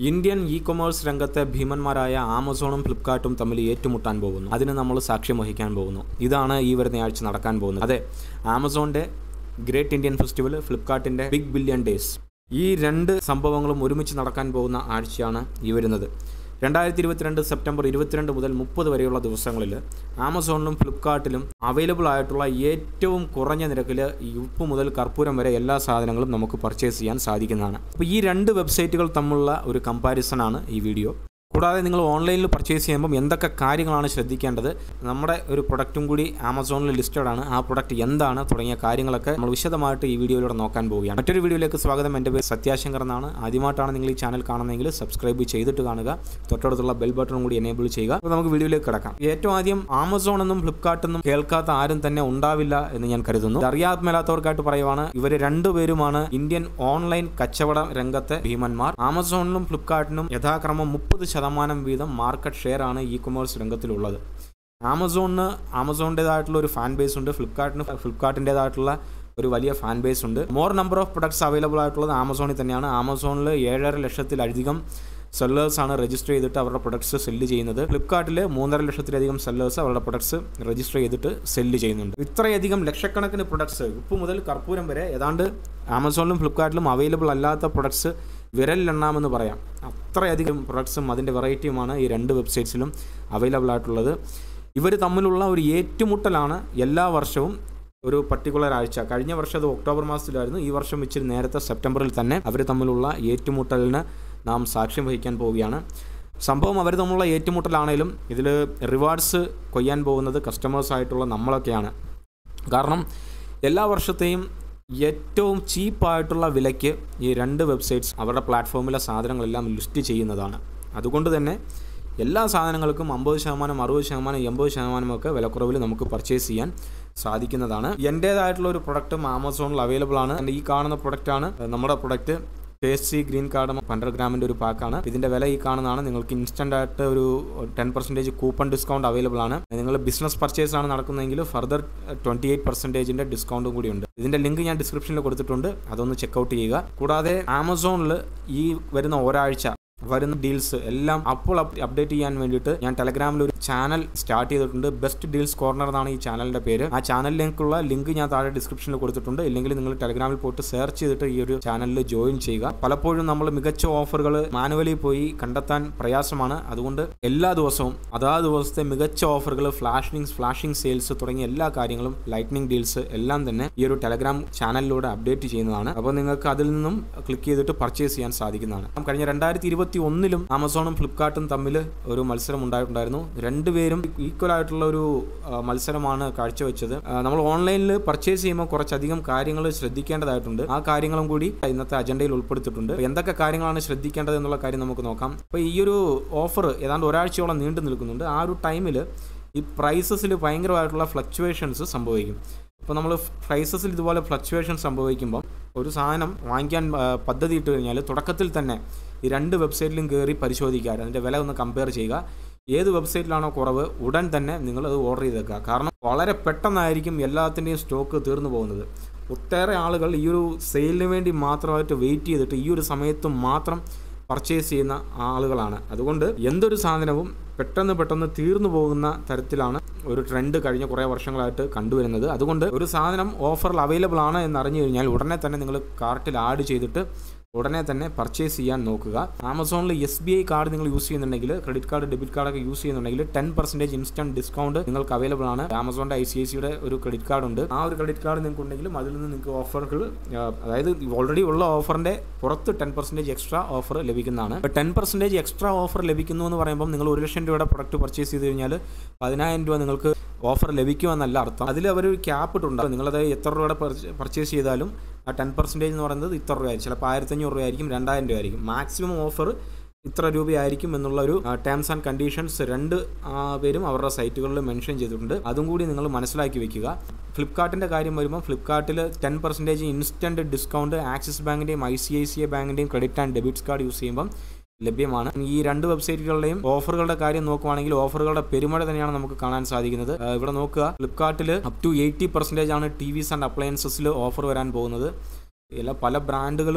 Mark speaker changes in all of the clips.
Speaker 1: Indian E commerce രംഗത്തെ ഭീമന്മാരായ ആമസോണും ഫ്ലിപ്കാർട്ടും തമ്മിൽ ഏറ്റുമുട്ടാൻ പോകുന്നു അതിന് നമ്മൾ സാക്ഷ്യം വഹിക്കാൻ പോകുന്നു ഇതാണ് ഈ വരുന്ന ആഴ്ച നടക്കാൻ പോകുന്നത് അതെ ആമസോണിന്റെ ഗ്രേറ്റ് ഇന്ത്യൻ ഫെസ്റ്റിവൽ ഫ്ലിപ്കാർട്ടിന്റെ ബിഗ് ബില്യൺ ഡേയ്സ് ഈ രണ്ട് സംഭവങ്ങളും ഒരുമിച്ച് നടക്കാൻ പോകുന്ന ആഴ്ചയാണ് ഈ വരുന്നത് രണ്ടായിരത്തി ഇരുപത്തിരണ്ട് സെപ്റ്റംബർ ഇരുപത്തിരണ്ട് മുതൽ മുപ്പത് വരെയുള്ള ദിവസങ്ങളിൽ ആമസോണിലും ഫ്ലിപ്കാർട്ടിലും അവൈലബിൾ ആയിട്ടുള്ള ഏറ്റവും കുറഞ്ഞ നിരക്കിൽ ഈ ഉപ്പ് മുതൽ കർപ്പൂരം വരെ എല്ലാ സാധനങ്ങളും നമുക്ക് പർച്ചേസ് ചെയ്യാൻ സാധിക്കുന്നതാണ് അപ്പോൾ ഈ രണ്ട് വെബ്സൈറ്റുകൾ തമ്മിലുള്ള ഒരു കമ്പാരിസണാണ് ഈ വീഡിയോ കൂടാതെ നിങ്ങൾ ഓൺലൈനിൽ പർച്ചേസ് ചെയ്യുമ്പം എന്തൊക്കെ കാര്യങ്ങളാണ് ശ്രദ്ധിക്കേണ്ടത് നമ്മുടെ ഒരു പ്രൊഡക്റ്റും കൂടി ആമസോണിൽ ലിസ്റ്റഡ് ആണ് ആ പ്രൊഡക്റ്റ് എന്താണ് തുടങ്ങിയ കാര്യങ്ങളൊക്കെ നമ്മൾ വിശദമായിട്ട് ഈ വീഡിയോയിലൂടെ നോക്കാൻ പോവുകയാണ് മറ്റൊരു വീഡിയോയിലേക്ക് സ്വാഗതം എൻ്റെ പേര് സത്യാശങ്കർ എന്നാണ് ആദ്യമായിട്ടാണ് നിങ്ങൾ ഈ ചാനൽ കാണുന്നതെങ്കിൽ സബ്സ്ക്രൈബ് ചെയ്തിട്ട് കാണുക തൊട്ടടുത്തുള്ള ബെൽ ബട്ടണും കൂടി എനേബിൾ ചെയ്യുക അപ്പോൾ നമുക്ക് വീഡിയോയിലേക്ക് കിടക്കാം ഏറ്റവും ആദ്യം ആമസോൺ എന്നും ഫ്ലിപ്കാർട്ട് എന്നും കേൾക്കാത്ത ആരും തന്നെ ഉണ്ടാവില്ല എന്ന് ഞാൻ കരുതുന്നു അറിയാത്ത മേലാത്തവർക്കായിട്ട് പറയുവാണ് ഇവർ രണ്ടുപേരുമാണ് ഇന്ത്യൻ ഓൺലൈൻ കച്ചവട രംഗത്തെ ഭീമന്മാർ ആമസോണിലും ഫ്ലിപ്കാർട്ടിനും യഥാക്രമം മുപ്പത് ശതമാനം വീതം മാർക്കറ്റ് ഷെയർ ആണ് ഇ കൊമേഴ്സ് രംഗത്തിലുള്ളത് ആമസോണിന് ആമസോണിൻ്റെതായിട്ടുള്ള ഒരു ഫാൻ ബേസ് ഉണ്ട് ഫ്ലിപ്കാർട്ടിന് ഫ്ലിപ്കാർട്ടിൻ്റെതായിട്ടുള്ള ഒരു വലിയ ഫാൻ ബേസ് ഉണ്ട് more number of products available ആയിട്ടുള്ളത് ആമസോണിൽ തന്നെയാണ് ആമസോണിൽ ഏഴര ലക്ഷത്തിലധികം സെല്ലേഴ്സ് ആണ് രജിസ്റ്റർ ചെയ്തിട്ട് അവരുടെ പ്രൊഡക്ട്സ് സെല്ല് ചെയ്യുന്നത് ഫ്ലിപ്കാർട്ടിൽ മൂന്നര ലക്ഷത്തിലധികം സെല്ലേഴ്സ് അവരുടെ പ്രൊഡക്ട്സ് രജിസ്റ്റർ ചെയ്തിട്ട് സെല്ല് ചെയ്യുന്നുണ്ട് ഇത്രയധികം ലക്ഷക്കണക്കിന് പ്രൊഡക്ട്സ് ഉപ്പ് മുതൽ കർപ്പൂരം വരെ ഏതാണ്ട് ആമസോണിലും ഫ്ലിപ്കാർട്ടിലും അവൈലബിൾ അല്ലാത്ത പ്രൊഡക്ട്സ് വിരലിലെണ്ണാമെന്ന് പറയാം അത്രയധികം പ്രൊഡക്ട്സും അതിൻ്റെ വെറൈറ്റിയുമാണ് ഈ രണ്ട് വെബ്സൈറ്റ്സിലും അവൈലബിൾ ആയിട്ടുള്ളത് ഇവർ തമ്മിലുള്ള ഒരു ഏറ്റുമുട്ടലാണ് എല്ലാ വർഷവും ഒരു പർട്ടിക്കുലർ ആഴ്ച കഴിഞ്ഞ വർഷം അത് ഒക്ടോബർ മാസത്തിലായിരുന്നു ഈ വർഷം ഇച്ചിരി നേരത്തെ സെപ്റ്റംബറിൽ തന്നെ അവർ തമ്മിലുള്ള ഏറ്റുമുട്ടലിന് നാം സാക്ഷ്യം വഹിക്കാൻ പോവുകയാണ് സംഭവം അവർ തമ്മിലുള്ള ഏറ്റുമുട്ടലാണേലും ഇതിൽ റിവാർഡ്സ് കൊയ്യാൻ പോകുന്നത് കസ്റ്റമേഴ്സ് ആയിട്ടുള്ള നമ്മളൊക്കെയാണ് കാരണം എല്ലാ വർഷത്തെയും ഏറ്റവും ചീപ്പായിട്ടുള്ള വിലയ്ക്ക് ഈ രണ്ട് വെബ്സൈറ്റ്സ് അവരുടെ പ്ലാറ്റ്ഫോമിലെ സാധനങ്ങളെല്ലാം ലിസ്റ്റ് ചെയ്യുന്നതാണ് അതുകൊണ്ട് തന്നെ എല്ലാ സാധനങ്ങൾക്കും അമ്പത് ശതമാനം അറുപത് ശതമാനം എൺപത് ശതമാനമൊക്കെ വിലക്കുറവിൽ നമുക്ക് പർച്ചേസ് ചെയ്യാൻ സാധിക്കുന്നതാണ് എൻ്റേതായിട്ടുള്ള ഒരു പ്രൊഡക്റ്റും ആമസോണിൽ അവൈലബിൾ ആണ് ഈ കാണുന്ന പ്രൊഡക്റ്റാണ് നമ്മുടെ പ്രൊഡക്റ്റ് ടേസ്റ്റി ഗ്രീൻ കാർഡും ഹൺഡ്രഡ് ഗ്രാമിൻ്റെ ഒരു പാക്കാണ് ഇതിൻ്റെ വില ഈ കാണുന്നതാണ് നിങ്ങൾക്ക് ഇൻസ്റ്റൻ്റ് ആയിട്ട് ഒരു ten percentage coupon discount available ആണ് നിങ്ങൾ ബിസിനസ് പർച്ചേസ് ആണ് നടക്കുന്നതെങ്കിൽ ഫർദർ ട്വൻറ്റി എയ്റ്റ് പെർസെൻറ്റേജിൻ്റെ ഡിസ്കൗണ്ടും കൂടി ഉണ്ട് ഇതിൻ്റെ ലിങ്ക് ഞാൻ ഡിസ്ക്രിപ്ഷനിൽ കൊടുത്തിട്ടുണ്ട് അതൊന്ന് ചെക്കൗട്ട് ചെയ്യുക കൂടാതെ ആമസോണിൽ ഈ വരുന്ന ഒരാഴ്ച വരുന്ന ഡീൽസ് എല്ലാം അപ്പോൾ അപ്ഡേറ്റ് ചെയ്യാൻ വേണ്ടിയിട്ട് ഞാൻ ടെലഗ്രാമിൽ ഒരു ചാനൽ സ്റ്റാർട്ട് ചെയ്തിട്ടുണ്ട് ബെസ്റ്റ് ഡീൽസ് കോർണർ എന്നാണ് ഈ ചാനലിന്റെ പേര് ആ ചാനലിലേക്കുള്ള ലിങ്ക് ഞാൻ താഴെ ഡിസ്ക്രിപ്ഷനിൽ കൊടുത്തിട്ടുണ്ട് ഇല്ലെങ്കിൽ നിങ്ങൾ ടെലഗ്രാമിൽ പോയിട്ട് സെർച്ച് ചെയ്തിട്ട് ഈ ഒരു ചാനലിൽ ജോയിൻ ചെയ്യുക പലപ്പോഴും നമ്മൾ മികച്ച ഓഫറുകൾ മാനുവലി പോയി കണ്ടെത്താൻ പ്രയാസമാണ് അതുകൊണ്ട് എല്ലാ ദിവസവും അതാ ദിവസത്തെ മികച്ച ഓഫറുകൾ ഫ്ലാഷിംഗ് ഫ്ലാഷിംഗ് സെയിൽസ് തുടങ്ങിയ എല്ലാ കാര്യങ്ങളും ലൈറ്റ്നിങ് ഡീൽസ് എല്ലാം തന്നെ ഈ ഒരു ടെലഗ്രാം ചാനലിലൂടെ അപ്ഡേറ്റ് ചെയ്യുന്നതാണ് അപ്പോൾ നിങ്ങൾക്ക് അതിൽ നിന്നും ക്ലിക്ക് ചെയ്തിട്ട് പർച്ചേസ് ചെയ്യാൻ സാധിക്കുന്നതാണ് കഴിഞ്ഞ രണ്ടായിരത്തി ഇരുപത്തി ഒന്നിലും ആമസോണും ഫ്ലിപ്കാർട്ടും തമ്മിൽ ഒരു മത്സരം ഉണ്ടായിട്ടുണ്ടായിരുന്നു രണ്ടുപേരും ഈക്വൽ ആയിട്ടുള്ള ഒരു മത്സരമാണ് കാഴ്ചവെച്ചത് നമ്മൾ ഓൺലൈനിൽ പർച്ചേസ് ചെയ്യുമ്പോൾ കുറച്ചധികം കാര്യങ്ങൾ ശ്രദ്ധിക്കേണ്ടതായിട്ടുണ്ട് ആ കാര്യങ്ങളും കൂടി ഇന്നത്തെ അജണ്ടയിൽ ഉൾപ്പെടുത്തിയിട്ടുണ്ട് എന്തൊക്കെ കാര്യങ്ങളാണ് ശ്രദ്ധിക്കേണ്ടത് എന്നുള്ള കാര്യം നമുക്ക് നോക്കാം അപ്പോൾ ഈ ഒരു ഓഫർ ഏതാണ്ട് ഒരാഴ്ചയോളം നീണ്ടു നിൽക്കുന്നുണ്ട് ആ ഒരു ടൈമിൽ ഈ പ്രൈസസിൽ ഭയങ്കരമായിട്ടുള്ള ഫ്ലക്ച്വേഷൻസ് സംഭവിക്കും അപ്പോൾ നമ്മൾ പ്രൈസസിൽ ഇതുപോലെ ഫ്ലക്ച്വേഷൻ സംഭവിക്കുമ്പോൾ ഒരു സാധനം വാങ്ങിക്കാൻ പദ്ധതി ഇട്ട് കഴിഞ്ഞാൽ തുടക്കത്തിൽ തന്നെ ഈ രണ്ട് വെബ്സൈറ്റിലും കയറി പരിശോധിക്കുക അതിൻ്റെ വില ഒന്ന് കമ്പയർ ചെയ്യുക ഏത് വെബ്സൈറ്റിലാണോ കുറവ് ഉടൻ തന്നെ നിങ്ങൾ അത് ഓർഡർ ചെയ്തേക്കുക കാരണം വളരെ പെട്ടെന്നായിരിക്കും എല്ലാത്തിൻ്റെയും സ്റ്റോക്ക് തീർന്നു പോകുന്നത് ഒട്ടേറെ ആളുകൾ ഈ ഒരു സെയിലിന് വേണ്ടി മാത്രമായിട്ട് വെയിറ്റ് ചെയ്തിട്ട് ഈ ഒരു സമയത്ത് മാത്രം പർച്ചേസ് ചെയ്യുന്ന ആളുകളാണ് അതുകൊണ്ട് എന്തൊരു സാധനവും പെട്ടെന്ന് പെട്ടെന്ന് തീർന്നു പോകുന്ന തരത്തിലാണ് ഒരു ട്രെൻഡ് കഴിഞ്ഞ കുറേ വർഷങ്ങളായിട്ട് കണ്ടുവരുന്നത് അതുകൊണ്ട് ഒരു സാധനം ഓഫറിൽ അവൈലബിൾ ആണ് എന്ന് അറിഞ്ഞു കഴിഞ്ഞാൽ ഉടനെ തന്നെ നിങ്ങൾ കാർട്ടിൽ ആഡ് ചെയ്തിട്ട് ഉടനെ തന്നെ പർച്ചേസ് ചെയ്യാൻ നോക്കുക ആമസോണിൽ എസ് ബി ഐ കാർഡ് നിങ്ങൾ യൂസ് ചെയ്യുന്നുണ്ടെങ്കിൽ ക്രെഡിറ്റ് കാർഡ് ഡെബിറ്റ് കാർഡൊക്കെ യൂസ് ചെയ്യുന്നുണ്ടെങ്കിൽ ടെൻ പെർസെൻറ്റേജ് ഇൻസ്റ്റന്റ് ഡിസ്കൗണ്ട് നിങ്ങൾക്ക് അവൈലബിൾ ആണ് ആമസോണിൻ്റെ ഐ സി ഐ സിയുടെ ഒരു ക്രെഡിറ്റ് കാർഡ് ഉണ്ട് ആ ഒരു ക്രെഡിറ്റ് കാർഡ് നിങ്ങൾക്ക് ഉണ്ടെങ്കിലും അതിൽ നിന്ന് നിങ്ങൾക്ക് ഓഫറുകൾ അതായത് ഓൾറെഡി ഉള്ള ഓഫറിൻ്റെ പുറത്ത് ടെൻ പെർസെൻറ്റേജ് എക്സ്ട്രാ ഓഫർ ലഭിക്കുന്നതാണ് ടെൻ പെർസെൻറ്റേജ് എക്സ്ട്രാ ഓഫർ ലഭിക്കുന്നു എന്ന് പറയുമ്പോൾ നിങ്ങൾ ഒരു ലക്ഷം രൂപയുടെ പ്രൊഡക്റ്റ് പർച്ചേസ് ചെയ്ത് കഴിഞ്ഞാൽ പതിനായിരം രൂപ നിങ്ങൾക്ക് ഓഫർ ലഭിക്കുമെന്നല്ല അർത്ഥം അതിൽ അവർ ക്യാപ്പ് ഇട്ടുണ്ട് നിങ്ങളത് എത്ര രൂപയുടെ പർച്ചേസ് ചെയ്താലും ആ ടെൻ പെർസെൻറ്റേജ് എന്ന് പറയുന്നത് ഇത്ര രൂപയായിരിക്കും ചിലപ്പോൾ ആയിരത്തഞ്ഞൂറ് രൂപയായിരിക്കും രണ്ടായിരം രൂപയായിരിക്കും മാക്സിമം ഓഫർ ഇത്ര രൂപയായിരിക്കും എന്നുള്ള ഒരു ടേംസ് ആൻഡ് കണ്ടീഷൻസ് രണ്ട് പേരും അവരുടെ സൈറ്റുകളിൽ മെൻഷൻ ചെയ്തിട്ടുണ്ട് അതും കൂടി നിങ്ങൾ മനസ്സിലാക്കി വെക്കുക ഫ്ലിപ്കാർട്ടിൻ്റെ കാര്യം വരുമ്പോൾ ഫ്ലിപ്കാർട്ടിൽ ten percentage instant discount Axis ബാങ്കിൻ്റെയും I C I C I ബാങ്കിൻ്റെയും credit and debit card use ചെയ്യുമ്പം ലഭ്യമാണ് ഈ രണ്ട് വെബ്സൈറ്റുകളുടെയും ഓഫറുകളുടെ കാര്യം നോക്കുവാണെങ്കിൽ ഓഫറുകളുടെ പെരുമഴ തന്നെയാണ് നമുക്ക് കാണാൻ സാധിക്കുന്നത് ഇവിടെ നോക്കുക ഫ്ലിപ്കാർട്ടിൽ അപ് ടു എയ്റ്റി പെർസെൻറ്റേജ് ആണ് ടി വിസ് ആൻഡ് അപ്ലയൻസസിൽ ഓഫർ വരാൻ പോകുന്നത് എല്ലാ പല ബ്രാൻഡുകളും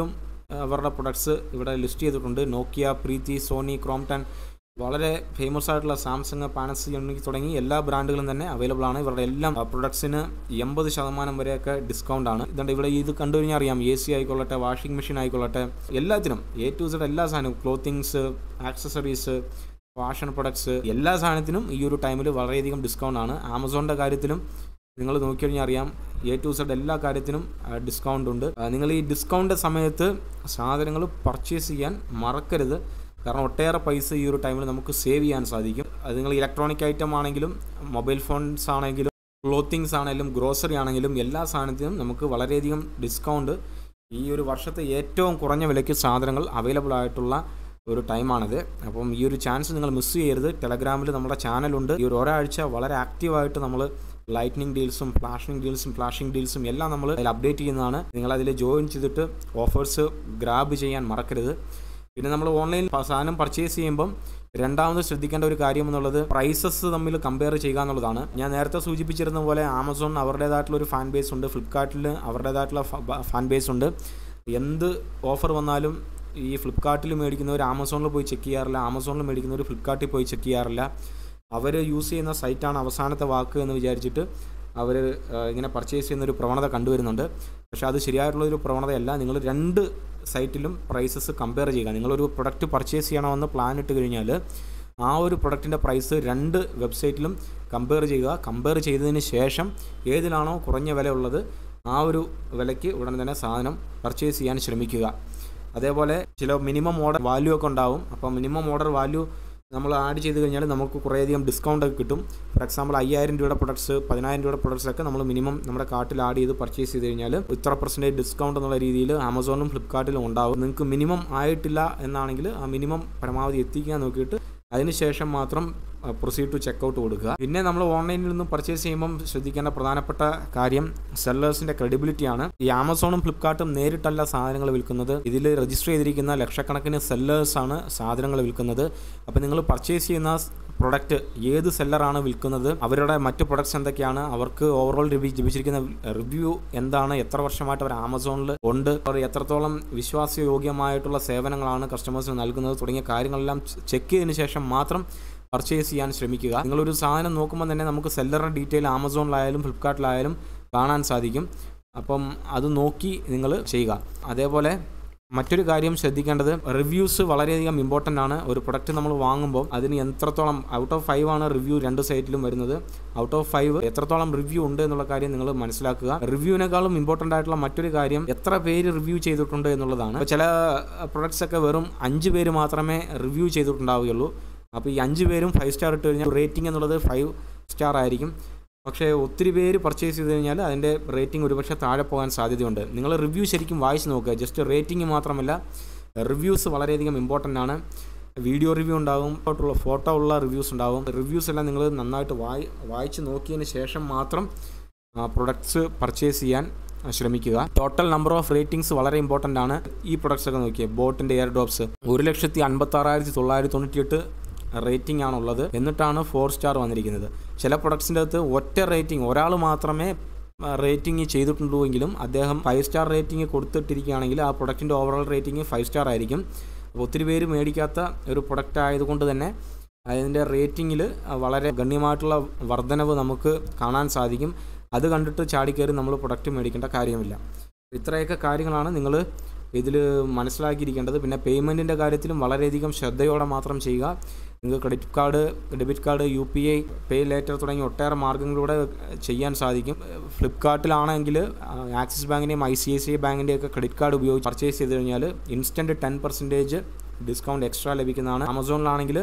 Speaker 1: അവരുടെ പ്രൊഡക്ട്സ് ഇവിടെ ലിസ്റ്റ് ചെയ്തിട്ടുണ്ട് നോക്കിയ പ്രീതി സോണി ക്രോംടൺ വളരെ ഫേമസ് ആയിട്ടുള്ള സാംസങ് പാനസോണിക് തുടങ്ങി എല്ലാ ബ്രാൻഡുകളും തന്നെ അവൈലബിൾ ആണ് ഇവരുടെ എല്ലാം പ്രൊഡക്ട്സിന് എൺപത് ശതമാനം വരെയൊക്കെ ഡിസ്കൗണ്ട് ആണ് ഇതുകൊണ്ട് ഇവിടെ ഇത് കണ്ടു കഴിഞ്ഞാൽ അറിയാം എ സി ആയിക്കൊള്ളട്ടെ വാഷിംഗ് മെഷീൻ ആയിക്കൊള്ളട്ടെ എല്ലാത്തിനും എ ടു സെഡ് എല്ലാ സാധനവും ക്ലോത്തിങ്സ് ആക്സസറീസ് ഫാഷൻ പ്രൊഡക്ട്സ് എല്ലാ സാധനത്തിനും ഈ ഒരു ടൈമിൽ വളരെയധികം ഡിസ്കൗണ്ട് ആണ് ആമസോണിൻ്റെ കാര്യത്തിലും നിങ്ങൾ നോക്കിക്കഴിഞ്ഞാൽ അറിയാം എ ടു സെഡ് എല്ലാ കാര്യത്തിനും ഡിസ്കൗണ്ട് ഉണ്ട് ആ, നിങ്ങൾ ഈ ഡിസ്കൗണ്ട് സമയത്ത് സാധനങ്ങൾ പർച്ചേസ് ചെയ്യാൻ മറക്കരുത് കാരണം ഒട്ടേറെ പൈസ ഈ ഒരു ടൈമിൽ നമുക്ക് സേവ് ചെയ്യാൻ സാധിക്കും അത് നിങ്ങൾ ഇലക്ട്രോണിക് ഐറ്റം ആണെങ്കിലും മൊബൈൽ ഫോൺസ് ആണെങ്കിലും ക്ലോത്തിങ്സ് ആണെങ്കിലും ഗ്രോസറി ആണെങ്കിലും എല്ലാ സാധനത്തിനും നമുക്ക് വളരെയധികം ഡിസ്കൗണ്ട് ഈ ഒരു വർഷത്തെ ഏറ്റവും കുറഞ്ഞ വിലയ്ക്ക് സാധനങ്ങൾ അവൈലബിൾ ആയിട്ടുള്ള ഒരു ടൈമാണിത് അപ്പം ഈ ഒരു ചാൻസ് നിങ്ങൾ മിസ് ചെയ്യരുത് ടെലഗ്രാമിൽ നമ്മുടെ ചാനലുണ്ട് ഈ ഒരു ഒരാഴ്ച വളരെ ആക്റ്റീവായിട്ട് നമ്മൾ ലൈറ്റ്നിങ് ഡീൽസും ഫ്ലാഷിംഗ് ഡീൽസും ഫ്ലാഷിംഗ് ഡീൽസും എല്ലാം നമ്മൾ അതിൽ അപ്ഡേറ്റ് ചെയ്യുന്നതാണ് നിങ്ങൾ അതിൽ ജോയിൻ ചെയ്തിട്ട് ഓഫേഴ്സ് ഗ്രാബ് ചെയ്യാൻ മറക്കരുത് പിന്നെ നമ്മൾ ഓൺലൈൻ സാധനം പർച്ചേസ് ചെയ്യുമ്പം രണ്ടാമത് ശ്രദ്ധിക്കേണ്ട ഒരു കാര്യം എന്നുള്ളത് പ്രൈസസ് തമ്മിൽ കമ്പയർ ചെയ്യുക എന്നുള്ളതാണ് ഞാൻ നേരത്തെ സൂചിപ്പിച്ചിരുന്ന പോലെ ആമസോൺ അവരുടേതായിട്ടുള്ള ഒരു ഫാൻ ബേസ് ഉണ്ട് ഫ്ലിപ്കാർട്ടിൽ അവരുടേതായിട്ടുള്ള ഫാൻ ബേസ് ഉണ്ട് എന്ത് ഓഫർ വന്നാലും ഈ ഫ്ലിപ്കാർട്ടിൽ മേടിക്കുന്നവർ ആമസോണിൽ പോയി ചെക്ക് ചെയ്യാറില്ല ആമസോണിൽ മേടിക്കുന്നവർ ഫ്ലിപ്കാർട്ടിൽ പോയി ചെക്ക് ചെയ്യാറില്ല അവർ യൂസ് ചെയ്യുന്ന സൈറ്റാണ് അവസാനത്തെ വാക്ക് എന്ന് വിചാരിച്ചിട്ട് അവർ ഇങ്ങനെ പർച്ചേസ് ചെയ്യുന്ന ഒരു പ്രവണത കണ്ടുവരുന്നുണ്ട് പക്ഷേ അത് ശരിയായിട്ടുള്ള ഒരു പ്രവണതയല്ല നിങ്ങൾ രണ്ട് സൈറ്റിലും പ്രൈസസ് കമ്പയർ ചെയ്യുക നിങ്ങളൊരു പ്രൊഡക്റ്റ് പർച്ചേസ് ചെയ്യണമെന്ന് പ്ലാൻ ഇട്ട് കഴിഞ്ഞാൽ ആ ഒരു പ്രൊഡക്റ്റിൻ്റെ പ്രൈസ് രണ്ട് വെബ്സൈറ്റിലും കമ്പയർ ചെയ്യുക കമ്പയർ ചെയ്തതിന് ശേഷം ഏതിലാണോ കുറഞ്ഞ വില ഉള്ളത് ആ ഒരു വിലയ്ക്ക് ഉടൻ തന്നെ സാധനം പർച്ചേസ് ചെയ്യാൻ ശ്രമിക്കുക അതേപോലെ ചില മിനിമം ഓർഡർ വാല്യൂ ഒക്കെ ഉണ്ടാവും അപ്പോൾ മിനിമം ഓർഡർ വാല്യൂ നമ്മൾ ആഡ് ചെയ്ത് കഴിഞ്ഞാൽ നമുക്ക് കുറേയധികം ഡിസ്കൗണ്ട് ഒക്കെ കിട്ടും ഫോർ എക്സാമ്പിൾ അയ്യായിരം രൂപയുടെ പ്രൊഡക്ട്സ് പതിനായിരം രൂപയുടെ പ്രൊഡക്ട്സ് ഒക്കെ നമ്മൾ മിനിമം നമ്മുടെ കാർട്ടിൽ ആഡ് ചെയ്ത് പർച്ചേസ് ചെയ്ത് കഴിഞ്ഞാൽ ഇത്ര പെർസെൻറ്റേജ് ഡിസ്കൗണ്ട് എന്നുള്ള രീതിയിൽ ആമസോണിലും ഫ്ലിപ്കാർട്ടിലും ഉണ്ടാവും നിങ്ങൾക്ക് മിനിമം ആയിട്ടില്ല എന്നാണെങ്കിൽ ആ മിനിമം പരമാവധി എത്തിക്കാൻ നോക്കിയിട്ട് അതിനുശേഷം മാത്രം പ്രൊസീഡ് ടു ചെക്കൗട്ട് കൊടുക്കുക പിന്നെ നമ്മൾ ഓൺലൈനിൽ നിന്നും പർച്ചേസ് ചെയ്യുമ്പം ശ്രദ്ധിക്കേണ്ട പ്രധാനപ്പെട്ട കാര്യം സെല്ലേഴ്സിന്റെ ക്രെഡിബിലിറ്റിയാണ് ഈ ആമസോണും ഫ്ലിപ്കാർട്ടും നേരിട്ടല്ല സാധനങ്ങൾ വിൽക്കുന്നത് ഇതിൽ രജിസ്റ്റർ ചെയ്തിരിക്കുന്ന ലക്ഷക്കണക്കിന് സെല്ലേഴ്സാണ് സാധനങ്ങൾ വിൽക്കുന്നത് അപ്പോൾ നിങ്ങൾ പർച്ചേസ് ചെയ്യുന്ന പ്രൊഡക്റ്റ് ഏത് സെല്ലറാണ് വിൽക്കുന്നത് അവരുടെ മറ്റ് പ്രൊഡക്ട്സ് എന്തൊക്കെയാണ് അവർക്ക് ഓവറോൾ റിവ്യൂ ലഭിച്ചിരിക്കുന്ന റിവ്യൂ എന്താണ് എത്ര വർഷമായിട്ട് അവർ ആമസോണിൽ ഉണ്ട് അവർ എത്രത്തോളം വിശ്വാസയോഗ്യമായിട്ടുള്ള സേവനങ്ങളാണ് കസ്റ്റമേഴ്സിന് നൽകുന്നത് തുടങ്ങിയ കാര്യങ്ങളെല്ലാം ചെക്ക് ചെയ്തതിന് ശേഷം മാത്രം പർച്ചേസ് ചെയ്യാൻ ശ്രമിക്കുക നിങ്ങളൊരു സാധനം നോക്കുമ്പോൾ തന്നെ നമുക്ക് സെല്ലറുടെ ഡീറ്റെയിൽ ആമസോണിലായാലും ഫ്ലിപ്കാർട്ടിലായാലും കാണാൻ സാധിക്കും അപ്പം അത് നോക്കി നിങ്ങൾ ചെയ്യുക അതേപോലെ മറ്റൊരു കാര്യം ശ്രദ്ധിക്കേണ്ടത് റിവ്യൂസ് വളരെയധികം ഇമ്പോർട്ടൻ്റ് ആണ് ഒരു പ്രൊഡക്റ്റ് നമ്മൾ വാങ്ങുമ്പോൾ അതിന് എത്രത്തോളം ഔട്ട് ഓഫ് ഫൈവ് ആണ് റിവ്യൂ രണ്ട് സൈറ്റിലും വരുന്നത് ഔട്ട് ഓഫ് ഫൈവ് എത്രത്തോളം റിവ്യൂ ഉണ്ട് എന്നുള്ള കാര്യം നിങ്ങൾ മനസ്സിലാക്കുക റിവ്യൂവിനേക്കാളും ഇമ്പോർട്ടൻ്റ് ആയിട്ടുള്ള മറ്റൊരു കാര്യം എത്ര പേര് റിവ്യൂ ചെയ്തിട്ടുണ്ട് എന്നുള്ളതാണ് അപ്പോൾ ചില പ്രൊഡക്ട്സ് ഒക്കെ വെറും അഞ്ച് പേര് മാത്രമേ റിവ്യൂ ചെയ്തിട്ടുണ്ടാവുകയുള്ളൂ അപ്പോൾ ഈ അഞ്ച് പേരും ഫൈവ് സ്റ്റാർ ഇട്ട് കഴിഞ്ഞാൽ റേറ്റിംഗ് എന്നുള്ളത് ഫൈവ് സ്റ്റാർ ആയിരിക്കും പക്ഷേ ഒത്തിരി പേര് പർച്ചേസ് ചെയ്ത് കഴിഞ്ഞാൽ അതിൻ്റെ റേറ്റിംഗ് ഒരുപക്ഷെ താഴെ പോകാൻ സാധ്യതയുണ്ട് നിങ്ങൾ റിവ്യൂ ശരിക്കും വായിച്ച് നോക്കുക ജസ്റ്റ് റേറ്റിംഗ് മാത്രമല്ല റിവ്യൂസ് വളരെയധികം ഇമ്പോർട്ടൻ്റ് ആണ് വീഡിയോ റിവ്യൂ ഉണ്ടാകും ഫോട്ടോ ഫോട്ടോ ഉള്ള റിവ്യൂസ് ഉണ്ടാകും റിവ്യൂസ് എല്ലാം നിങ്ങൾ നന്നായിട്ട് വായി വായിച്ച് നോക്കിയതിന് ശേഷം മാത്രം പ്രൊഡക്ട്സ് പർച്ചേസ് ചെയ്യാൻ ശ്രമിക്കുക ടോട്ടൽ നമ്പർ ഓഫ് റേറ്റിംഗ്സ് വളരെ ഇമ്പോർട്ടൻ്റ് ആണ് ഈ പ്രൊഡക്ട്സ് ഒക്കെ നോക്കിയേ ബോട്ടിൻ്റെ എയർ ഡ്രോപ്സ് ഒരു ലക്ഷത്തി അൻപത്താറായിരത്തി തൊള്ളായിരത്തി തൊണ്ണൂറ്റിയെട്ട് റേറ്റിംഗ് ആണുള്ളത് എന്നിട്ടാണ് ഫോർ സ്റ്റാർ വന്നിരിക്കുന്നത് ചില പ്രൊഡക്ട്സിൻ്റെ അകത്ത് ഒറ്റ റേറ്റിംഗ് ഒരാൾ മാത്രമേ റേറ്റിംഗ് ചെയ്തിട്ടുള്ളൂ എങ്കിലും അദ്ദേഹം ഫൈവ് സ്റ്റാർ റേറ്റിംഗ് കൊടുത്തിട്ടിരിക്കുകയാണെങ്കിൽ ആ പ്രൊഡക്റ്റിൻ്റെ ഓവറോൾ റേറ്റിംഗ് ഫൈവ് സ്റ്റാർ ആയിരിക്കും അപ്പോൾ ഒത്തിരി പേര് മേടിക്കാത്ത ഒരു പ്രൊഡക്റ്റ് ആയതുകൊണ്ട് തന്നെ അതിൻ്റെ റേറ്റിങ്ങിൽ വളരെ ഗണ്യമായിട്ടുള്ള വർധനവ് നമുക്ക് കാണാൻ സാധിക്കും അത് കണ്ടിട്ട് ചാടിക്കയറി നമ്മൾ പ്രൊഡക്റ്റ് മേടിക്കേണ്ട കാര്യമില്ല ഇത്രയൊക്കെ കാര്യങ്ങളാണ് നിങ്ങൾ ഇതിൽ മനസ്സിലാക്കിയിരിക്കേണ്ടത് പിന്നെ പേയ്മെൻറ്റിൻ്റെ കാര്യത്തിലും വളരെയധികം ശ്രദ്ധയോടെ മാത്രം ചെയ്യുക നിങ്ങൾക്ക് credit card debit card U P I pay later തുടങ്ങി ഒട്ടേറെ മാർഗ്ഗങ്ങളിലൂടെ ചെയ്യാൻ സാധിക്കും ഫ്ലിപ്കാർട്ടിലാണെങ്കിൽ ആക്സിസ് ബാങ്കിൻ്റെയും I C I C I ബാങ്കിൻ്റെയും ഒക്കെ ക്രെഡിറ്റ് കാർഡ് ഉപയോഗിച്ച് പർച്ചേസ് ചെയ്ത് കഴിഞ്ഞാൽ instant ten percentage discount extra ലഭിക്കുന്നതാണ് ആമസോണിലാണെങ്കിൽ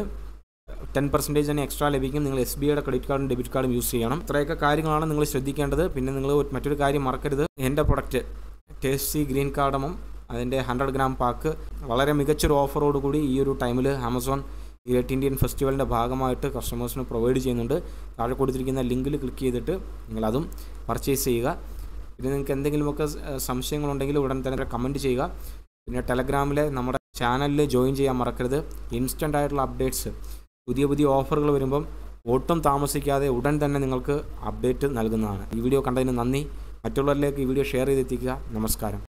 Speaker 1: ടെൻ പെർസെൻറ്റേജ് തന്നെ എക്സ്ട്രാ ലഭിക്കും നിങ്ങൾ എസ് ബി ഐയുടെ ക്രെഡിറ്റ് കാർഡും ഡെബിറ്റ് കാർഡും യൂസ് ചെയ്യണം ഇത്രയൊക്കെ കാര്യങ്ങളാണ് നിങ്ങൾ ശ്രദ്ധിക്കേണ്ടത് പിന്നെ നിങ്ങൾ മറ്റൊരു കാര്യം മറക്കരുത് എൻ്റെ പ്രൊഡക്റ്റ് ടേസ്റ്റി ഗ്രീൻ കാർഡമും അതിൻ്റെ ഹൺഡ്രഡ് ഗ്രാം പാക്ക് വളരെ മികച്ചൊരു ഓഫറോട് കൂടി ഈ ഒരു ടൈമിൽ ആമസോൺ ഗ്രേറ്റ് ഇന്ത്യൻ ഫെസ്റ്റിവലിൻ്റെ ഭാഗമായിട്ട് കസ്റ്റമേഴ്സിന് പ്രൊവൈഡ് ചെയ്യുന്നുണ്ട് താഴെ കൊടുത്തിരിക്കുന്ന ലിങ്കിൽ ക്ലിക്ക് ചെയ്തിട്ട് നിങ്ങളതും പർച്ചേസ് ചെയ്യുക പിന്നെ നിങ്ങൾക്ക് എന്തെങ്കിലുമൊക്കെ സംശയങ്ങളുണ്ടെങ്കിൽ ഉടൻ തന്നെ കമൻറ്റ് ചെയ്യുക പിന്നെ ടെലഗ്രാമിലെ നമ്മുടെ ചാനലിൽ ജോയിൻ ചെയ്യാൻ മറക്കരുത് ഇൻസ്റ്റൻ്റ് ആയിട്ടുള്ള അപ്ഡേറ്റ്സ് പുതിയ പുതിയ ഓഫറുകൾ വരുമ്പം ഒട്ടും താമസിക്കാതെ ഉടൻ തന്നെ നിങ്ങൾക്ക് അപ്ഡേറ്റ് നൽകുന്നതാണ് ഈ വീഡിയോ കണ്ടതിന് നന്ദി മറ്റുള്ളവരിലേക്ക് ഈ വീഡിയോ ഷെയർ ചെയ്തെത്തിക്കുക നമസ്കാരം